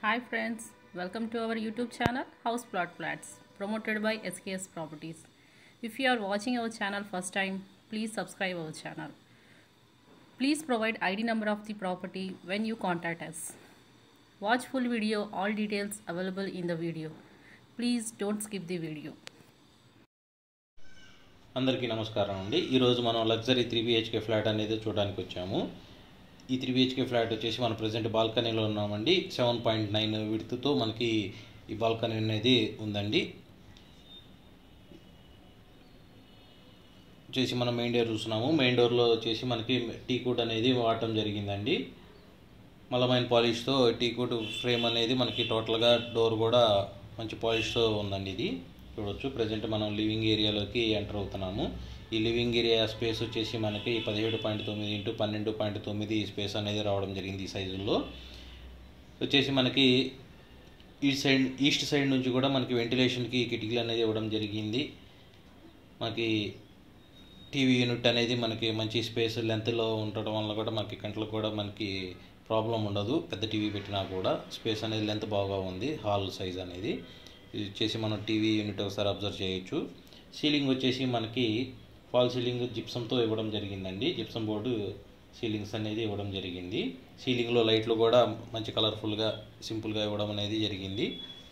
Hi friends, welcome to our YouTube channel House Plot Flats promoted by SKS Properties. If you are watching our channel first time, please subscribe our channel. Please provide ID number of the property when you contact us. Watch full video, all details available in the video. Please don't skip the video. అందరికీ నమస్కారం అండి ఈరోజు మనం luxury three BHK flat అనేది చూడడానికి వచ్చాము ఈ three BHK flat వచ్చేసి మనం ప్రజెంట్ బాల్కనీలో ఉన్నామండి సెవెన్ పాయింట్ నైన్ విడుతుతో మనకి ఈ బాల్కనీ అనేది ఉందండి వచ్చేసి మనం మెయిన్ డోర్ చూస్తున్నాము మెయిన్ డోర్లో వచ్చేసి మనకి టీ కుడ్ అనేది వాడటం జరిగిందండి మలమైన పాలిష్తో టీ కుడ్ ఫ్రేమ్ అనేది మనకి టోటల్గా డోర్ కూడా మంచి పాలిష్తో ఉందండి ఇది చూడొచ్చు ప్రజెంట్ మనం లివింగ్ ఏరియాలోకి ఎంటర్ అవుతున్నాము ఈ లివింగ్ ఏరియా స్పేస్ వచ్చేసి మనకి పదిహేడు పాయింట్ తొమ్మిది ఇంటూ పన్నెండు పాయింట్ తొమ్మిది స్పేస్ అనేది రావడం జరిగింది ఈ సైజుల్లో వచ్చేసి మనకి ఈ సైడ్ ఈస్ట్ సైడ్ నుంచి కూడా మనకి వెంటిలేషన్కి కిటికీలు అనేది ఇవ్వడం జరిగింది మనకి టీవీ యూనిట్ అనేది మనకి మంచి స్పేస్ లెంత్లో ఉండటం వల్ల కూడా మనకి కంట్లకు కూడా మనకి ప్రాబ్లం ఉండదు పెద్ద టీవీ పెట్టినా కూడా స్పేస్ అనేది లెంత్ బాగా ఉంది హాల్ సైజ్ అనేది ఇది వచ్చేసి మనం టీవీ యూనిట్ ఒకసారి అబ్జర్వ్ చేయొచ్చు సీలింగ్ వచ్చేసి మనకి ఫాల్ సీలింగ్ జిప్సంతో ఇవ్వడం జరిగిందండి జిప్సం బోర్డు సీలింగ్స్ అనేది ఇవ్వడం జరిగింది సీలింగ్లో లైట్లు కూడా మంచి కలర్ఫుల్గా సింపుల్గా ఇవ్వడం అనేది జరిగింది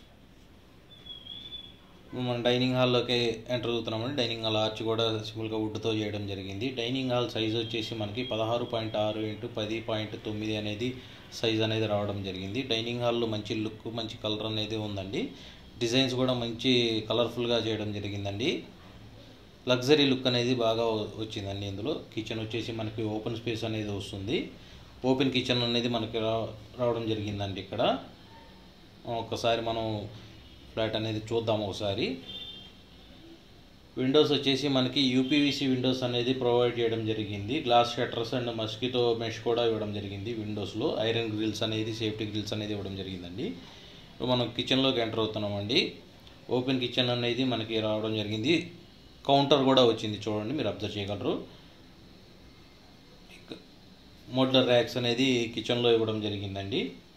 మనం డైనింగ్ హాల్లోకి ఎంటర్ అవుతున్నామండి డైనింగ్ హాల్ ఆర్చ్ కూడా సింపుల్గా వుడ్తో చేయడం జరిగింది డైనింగ్ హాల్ సైజ్ వచ్చేసి మనకి పదహారు పాయింట్ ఆరు ఇంటూ పది పాయింట్ తొమ్మిది అనేది సైజ్ అనేది రావడం జరిగింది డైనింగ్ హాల్లో మంచి లుక్ మంచి కలర్ అనేది ఉందండి డిజైన్స్ కూడా మంచి కలర్ఫుల్గా చేయడం జరిగిందండి లగ్జరీ లుక్ అనేది బాగా వచ్చిందండి ఇందులో కిచెన్ వచ్చేసి మనకి ఓపెన్ స్పేస్ అనేది వస్తుంది ఓపెన్ కిచెన్ అనేది మనకి రా రావడం జరిగిందండి ఇక్కడ ఒకసారి మనం ఫ్లాట్ అనేది చూద్దాం ఒకసారి విండోస్ వచ్చేసి మనకి యూపీవీసీ విండోస్ అనేది ప్రొవైడ్ చేయడం జరిగింది glass shutters and mosquito mesh కూడా ఇవ్వడం జరిగింది విండోస్లో ఐరన్ గ్రిల్స్ అనేది సేఫ్టీ గ్రిల్స్ అనేది ఇవ్వడం జరిగిందండి ఇప్పుడు మనం కిచెన్లోకి ఎంటర్ అవుతున్నామండి ఓపెన్ కిచెన్ అనేది మనకి రావడం జరిగింది కౌంటర్ కూడా వచ్చింది చూడండి మీరు అబ్జర్వ్ చేయగలరు మోడ్లర్ ర్యాక్స్ అనేది కిచెన్లో ఇవ్వడం జరిగిందండి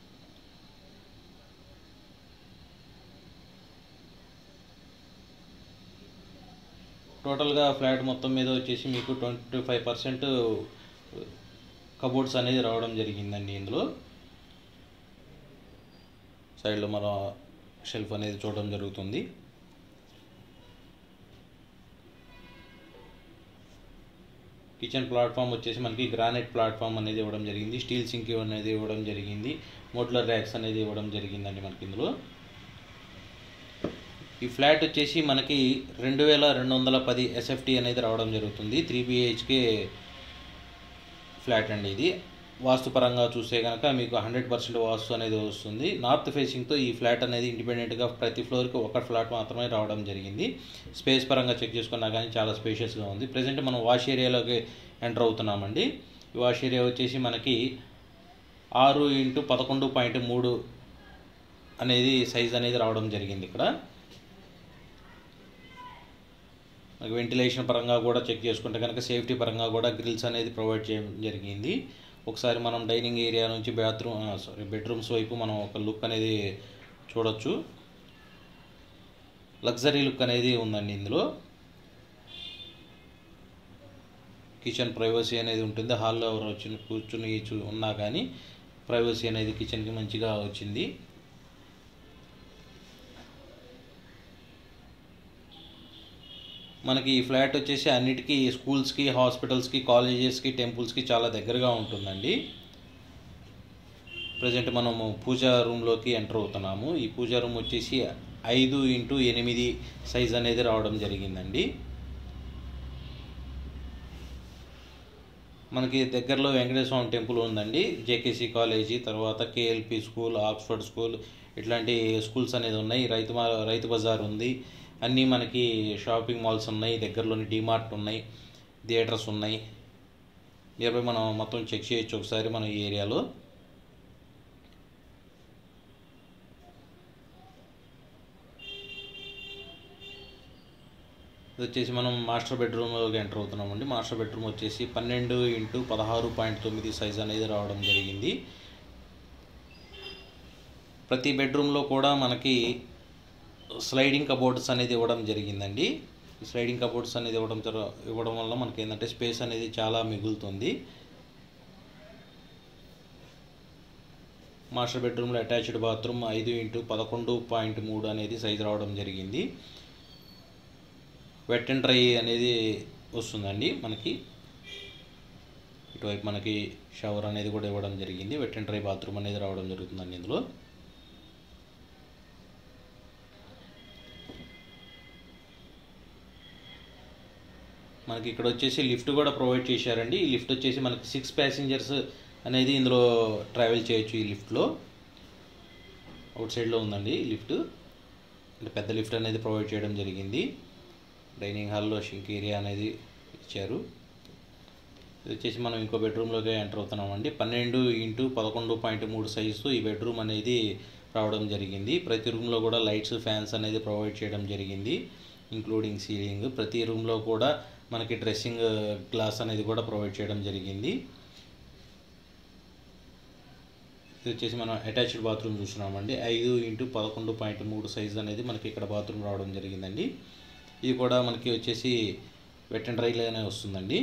టోటల్గా ఫ్లాట్ మొత్తం మీద వచ్చేసి మీకు ట్వంటీ ఫైవ్ పర్సెంట్ కబోర్డ్స్ అనేది రావడం జరిగిందండి ఇందులో సైడ్లో మన షెల్ఫ్ అనేది చూడడం జరుగుతుంది కిచెన్ ప్లాట్ఫామ్ వచ్చేసి మనకి గ్రానైట్ ప్లాట్ఫామ్ అనేది ఇవ్వడం జరిగింది స్టీల్ సింక్ అనేది ఇవ్వడం జరిగింది మోడ్లర్ ర్యాక్స్ అనేది ఇవ్వడం జరిగిందండి మనకి ఇందులో ఈ ఫ్లాట్ వచ్చేసి మనకి రెండు వేల రెండు వందల పది ఎస్ఎఫ్టీ అనేది రావడం జరుగుతుంది త్రీ బిహెచ్కే ఫ్లాట్ అండి ఇది వాస్తు పరంగా చూస్తే కనుక మీకు హండ్రెడ్ పర్సెంట్ వాస్తు అనేది వస్తుంది నార్త్ ఫేసింగ్తో ఈ ఫ్లాట్ అనేది ఇండిపెండెంట్గా ప్రతి ఫ్లోర్కి ఒక ఫ్లాట్ మాత్రమే రావడం జరిగింది స్పేస్ పరంగా చెక్ చేసుకున్నా కానీ చాలా స్పేషియస్గా ఉంది ప్రజెంట్ మనం వాష్ ఏరియాలోకి ఎంటర్ అవుతున్నామండి ఈ వాష్ ఏరియా వచ్చేసి మనకి ఆరు ఇంటూ పదకొండు పాయింట్ మూడు అనేది సైజ్ అనేది రావడం జరిగింది ఇక్కడ మనకి వెంటిలేషన్ పరంగా కూడా చెక్ చేసుకుంటే కనుక సేఫ్టీ పరంగా కూడా గ్రిల్స్ అనేది ప్రొవైడ్ చేయడం జరిగింది ఒకసారి మనం డైనింగ్ ఏరియా నుంచి బాత్రూమ్ సారీ బెడ్రూమ్స్ వైపు మనం ఒక లుక్ అనేది చూడొచ్చు లగ్జరీ లుక్ అనేది ఉందండి ఇందులో కిచెన్ ప్రైవసీ అనేది ఉంటుంది హాల్లో ఎవరు వచ్చి కూర్చుని ఉన్నా కానీ ప్రైవసీ అనేది కిచెన్కి మంచిగా వచ్చింది మనకి ఈ ఫ్లాట్ వచ్చేసి అన్నిటికీ స్కూల్స్కి హాస్పిటల్స్కి కాలేజెస్కి టెంపుల్స్కి చాలా దగ్గరగా ఉంటుందండి ప్రజెంట్ మనము పూజా రూమ్లోకి ఎంటర్ అవుతున్నాము ఈ పూజా రూమ్ వచ్చేసి ఐదు ఇంటూ ఎనిమిది సైజ్ అనేది రావడం జరిగిందండి మనకి దగ్గరలో వెంకటేశ్వర స్వామి టెంపుల్ ఉందండి జేకేసీ కాలేజీ తర్వాత కేఎల్పి స్కూల్ ఆక్స్ఫర్డ్ స్కూల్ ఇట్లాంటి స్కూల్స్ అనేది ఉన్నాయి రైతు రైతు బజార్ ఉంది అన్నీ మనకి షాపింగ్ మాల్స్ ఉన్నాయి దగ్గరలోని డిమార్ట్ ఉన్నాయి థియేటర్స్ ఉన్నాయి నియర్బై మనం మొత్తం చెక్ చేయొచ్చు ఒకసారి మన ఈ ఏరియాలో ఇది వచ్చేసి మనం మాస్టర్ బెడ్రూమ్లోకి ఎంటర్ అవుతున్నామండి మాస్టర్ బెడ్రూమ్ వచ్చేసి పన్నెండు ఇంటూ పదహారు పాయింట్ తొమ్మిది సైజ్ అనేది రావడం జరిగింది ప్రతి బెడ్రూమ్లో కూడా మనకి స్లైడింగ్ కబోర్డ్స్ అనేది ఇవ్వడం జరిగిందండి ఈ స్లైడింగ్ కబోర్డ్స్ అనేది ఇవ్వడం జర- ఇవ్వడం వల్ల మనకి ఏంటంటే స్పేస్ అనేది చాలా మిగులుతుంది మాస్టర్ బెడ్రూమ్లో అటాచ్డ్ బాత్రూమ్ ఐదు ఇంటూ పదకొండు పాయింట్ మూడు అనేది సైజు రావడం జరిగింది వెట్ అండ్ డ్రై అనేది వస్తుందండి మనకి ఇటువైపు మనకి షవర్ అనేది కూడా ఇవ్వడం జరిగింది వెట్ అండ్ డ్రై బాత్రూమ్ అనేది రావడం జరుగుతుందండి ఇందులో మనకి ఇక్కడ వచ్చేసి లిఫ్ట్ కూడా ప్రొవైడ్ చేశారండి ఈ లిఫ్ట్ వచ్చేసి మనకి సిక్స్ ప్యాసింజర్స్ అనేది ఇందులో ట్రావెల్ చేయొచ్చు ఈ లిఫ్ట్లో అవుట్ సైడ్లో ఉందండి ఈ లిఫ్ట్ అంటే పెద్ద లిఫ్ట్ అనేది ప్రొవైడ్ చేయడం జరిగింది డైనింగ్ హాల్లో షింక్ ఏరియా అనేది ఇచ్చారు ఇది వచ్చేసి మనం ఇంకో బెడ్రూమ్లోకి ఎంటర్ అవుతున్నామండి పన్నెండు ఇంటూ పదకొండు పాయింట్ మూడు సైజు ఈ బెడ్రూమ్ అనేది రావడం జరిగింది ప్రతి రూమ్లో కూడా లైట్స్ ఫ్యాన్స్ అనేది ప్రొవైడ్ చేయడం జరిగింది ఇంక్లూడింగ్ సీలింగ్ ప్రతి రూమ్లో కూడా మనకి డ్రెస్సింగ్ గ్లాస్ అనేది కూడా ప్రొవైడ్ చేయడం జరిగింది ఇది వచ్చేసి మనం అటాచ్డ్ బాత్రూమ్ చూస్తున్నామండి ఐదు ఇంటూ పదకొండు పాయింట్ మూడు సైజ్ అనేది మనకి ఇక్కడ బాత్రూమ్ రావడం జరిగిందండి ఇది కూడా మనకి వచ్చేసి వెట్ అండ్ డ్రైలోనే వస్తుందండి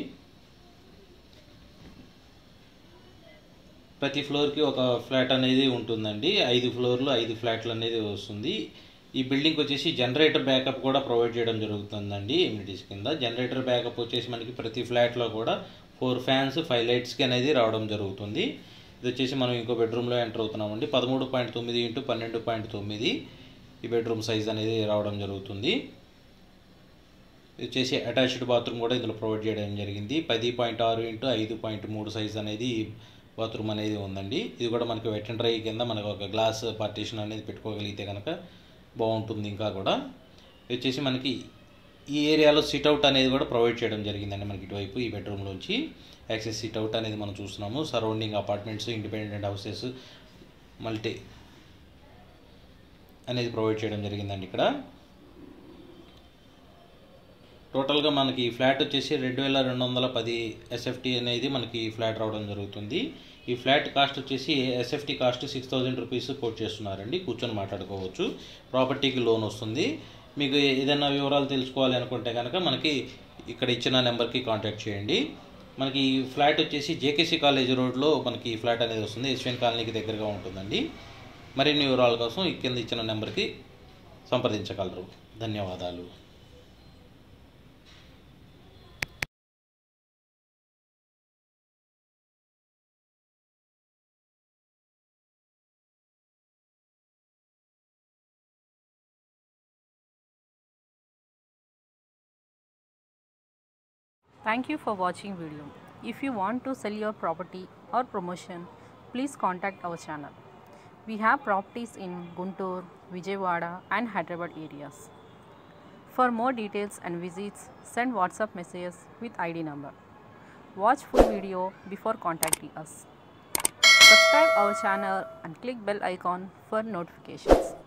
ప్రతి ఫ్లోర్కి ఒక ఫ్లాట్ అనేది ఉంటుందండి ఐదు ఫ్లోర్లు ఐదు ఫ్లాట్లు అనేది వస్తుంది ఈ బిల్డింగ్ వచ్చేసి జనరేటర్ బ్యాకప్ కూడా ప్రొవైడ్ చేయడం జరుగుతుందండి ఎమ్యూనిటీస్ కింద జనరేటర్ బ్యాకప్ వచ్చేసి మనకి ప్రతి ఫ్లాట్లో కూడా ఫోర్ ఫ్యాన్స్ ఫైవ్ లైట్స్కి అనేది రావడం జరుగుతుంది ఇది వచ్చేసి మనం ఇంకో బెడ్రూమ్లో ఎంటర్ అవుతున్నామండి పదమూడు పాయింట్ తొమ్మిది ఇంటూ పన్నెండు పాయింట్ తొమ్మిది ఈ బెడ్రూమ్ సైజ్ అనేది రావడం జరుగుతుంది ఇది వచ్చేసి అటాచ్డ్ బాత్రూమ్ కూడా ఇందులో ప్రొవైడ్ చేయడం జరిగింది పది పాయింట్ ఆరు ఇంటూ ఐదు పాయింట్ మూడు సైజ్ అనేది బాత్రూమ్ అనేది ఉందండి ఇది కూడా మనకి వెట్ అండ్ డ్రై కింద మనకు ఒక గ్లాస్ పార్టీషన్ అనేది పెట్టుకోగలిగితే కనుక బాగుంటుంది ఇంకా కూడా ఇది వచ్చేసి మనకి ఈ ఏరియాలో సిట్అవుట్ అనేది కూడా ప్రొవైడ్ చేయడం జరిగిందండి మనకి ఇటువైపు ఈ బెడ్రూమ్లోంచి యాక్సెస్ సిట్అవుట్ అనేది మనం చూస్తున్నాము surrounding apartments independent houses multi అనేది ప్రొవైడ్ చేయడం జరిగిందండి ఇక్కడ టోటల్గా మనకి ఈ ఫ్లాట్ వచ్చేసి రెండు వేల రెండు వందల పది ఎస్ఎఫ్టీ అనేది మనకి ఈ ఫ్లాట్ రావడం జరుగుతుంది ఈ ఫ్లాట్ కాస్ట్ వచ్చేసి SFT cost six thousand rupees quote చేస్తున్నారండి కూర్చొని మాట్లాడుకోవచ్చు ప్రాపర్టీకి లోన్ వస్తుంది మీకు ఏదైనా వివరాలు తెలుసుకోవాలి అనుకుంటే కనుక మనకి ఇక్కడ ఇచ్చిన నెంబర్కి కాంటాక్ట్ చేయండి మనకి ఈ ఫ్లాట్ వచ్చేసి జేకేసీ కాలేజ్ రోడ్లో మనకి ఈ ఫ్లాట్ అనేది వస్తుంది యశ్వన్ కాలనీకి దగ్గరగా ఉంటుందండి మరిన్ని వివరాల కోసం ఈ కింద ఇచ్చిన నెంబర్కి సంప్రదించగలరు ధన్యవాదాలు Thank you for watching video. If you want to sell your property or promotion, please contact our channel. We have properties in Guntur, Vijayawada and Hyderabad areas. For more details and visits, send WhatsApp messages with ID number. Watch full video before contacting us. Subscribe our channel and click bell icon for notifications.